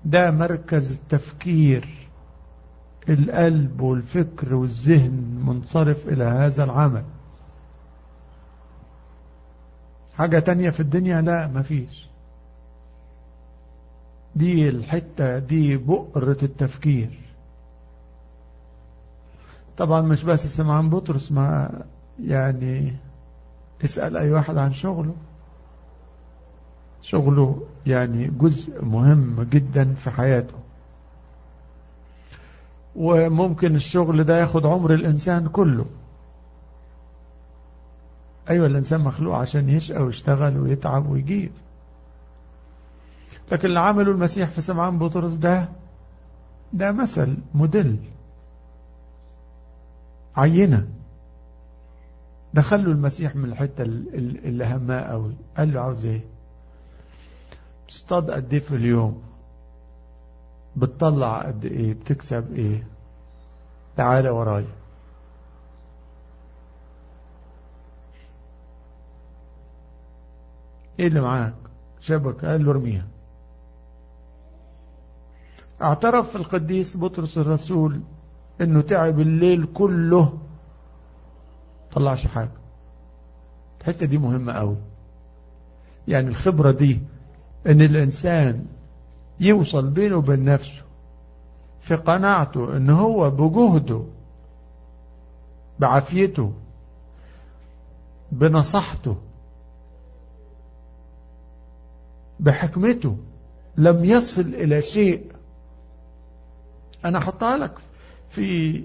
ده مركز التفكير القلب والفكر والذهن منصرف إلى هذا العمل حاجة تانية في الدنيا لا مفيش دي الحتة دي بؤرة التفكير طبعا مش بس سمعان بطرس ما يعني اسأل أي واحد عن شغله شغله يعني جزء مهم جدا في حياته وممكن الشغل ده ياخد عمر الإنسان كله أيوة الإنسان مخلوق عشان يشقى ويشتغل ويتعب ويجيب لكن اللي عمله المسيح في سمعان بطرس ده ده مثل موديل عينة دخله المسيح من الحتة اللي هماه قوي قال له عاوز ايه تصطاد قد ايه في اليوم بتطلع قد ايه بتكسب ايه تعالى ورايا ايه اللي معاك شبكة قال له ارميها اعترف القديس بطرس الرسول انه تعب الليل كله طلعش حاجة الحتة دي مهمة قوي يعني الخبرة دي ان الانسان يوصل بينه وبين نفسه في قناعته ان هو بجهده بعافيته بنصحته بحكمته لم يصل الى شيء انا احطها لك في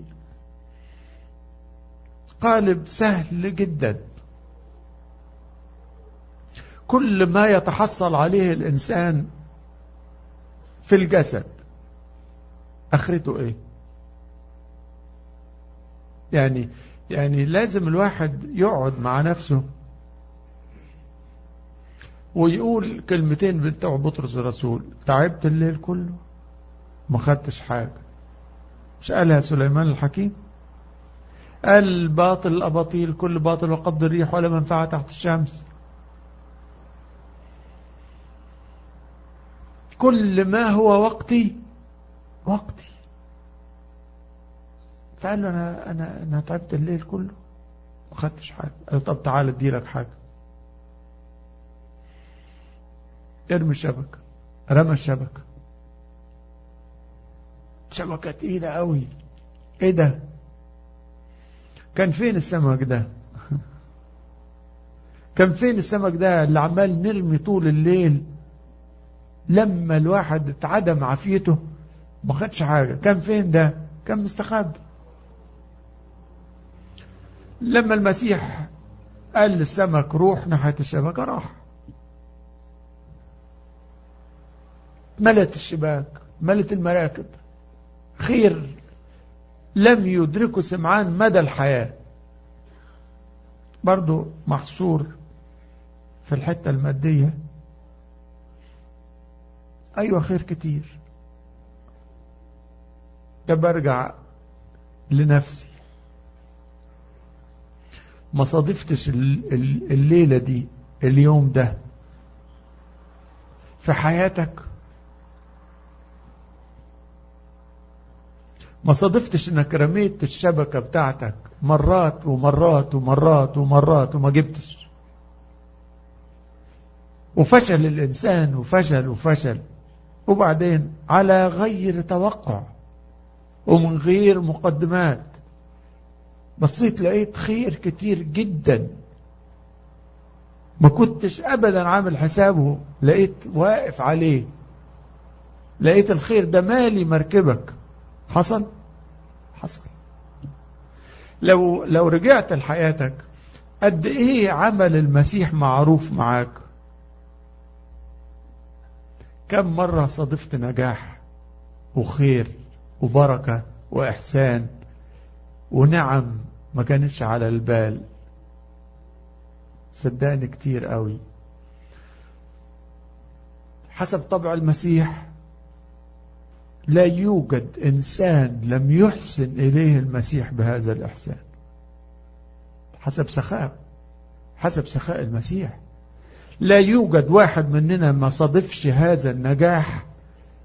قالب سهل جدا كل ما يتحصل عليه الإنسان في الجسد أخرته إيه يعني يعني لازم الواحد يقعد مع نفسه ويقول كلمتين بتوع بطرس الرسول تعبت الليل كله ما خدتش حاجة مش قالها سليمان الحكيم قال باطل الأباطيل كل باطل وقبض الريح ولا منفعة تحت الشمس كل ما هو وقتي وقتي فقال له أنا, أنا, أنا تعبت الليل كله ما خدتش حاجة قال طب تعال ادي لك حاجة ارمي الشبكة رمى الشبكة شبكة تقيلة قوي ايه ده كان فين السمك ده كان فين السمك ده اللي عمال نرمي طول الليل لما الواحد اتعدم عافيته ما خدش حاجة كان فين ده كان مستخبي لما المسيح قال للسمك روح ناحية الشبكة راح ملت الشباك ملت المراكب خير لم يدركه سمعان مدى الحياة برضو محصور في الحتة المادية أيوة خير كتير ده برجع لنفسي ما صادفتش الليلة دي اليوم ده في حياتك ما صادفتش انك رميت الشبكة بتاعتك مرات ومرات ومرات ومرات وما جبتش وفشل الإنسان وفشل وفشل وبعدين على غير توقع ومن غير مقدمات بصيت لقيت خير كتير جدا ما كنتش أبدا عامل حسابه لقيت واقف عليه لقيت الخير ده مالي مركبك حصل حصل لو لو رجعت لحياتك قد ايه عمل المسيح معروف معاك كم مرة صادفت نجاح وخير وبركة وإحسان ونعم ما كانتش على البال صدقني كتير قوي حسب طبع المسيح لا يوجد إنسان لم يحسن إليه المسيح بهذا الإحسان حسب سخاء حسب سخاء المسيح لا يوجد واحد مننا ما صادفش هذا النجاح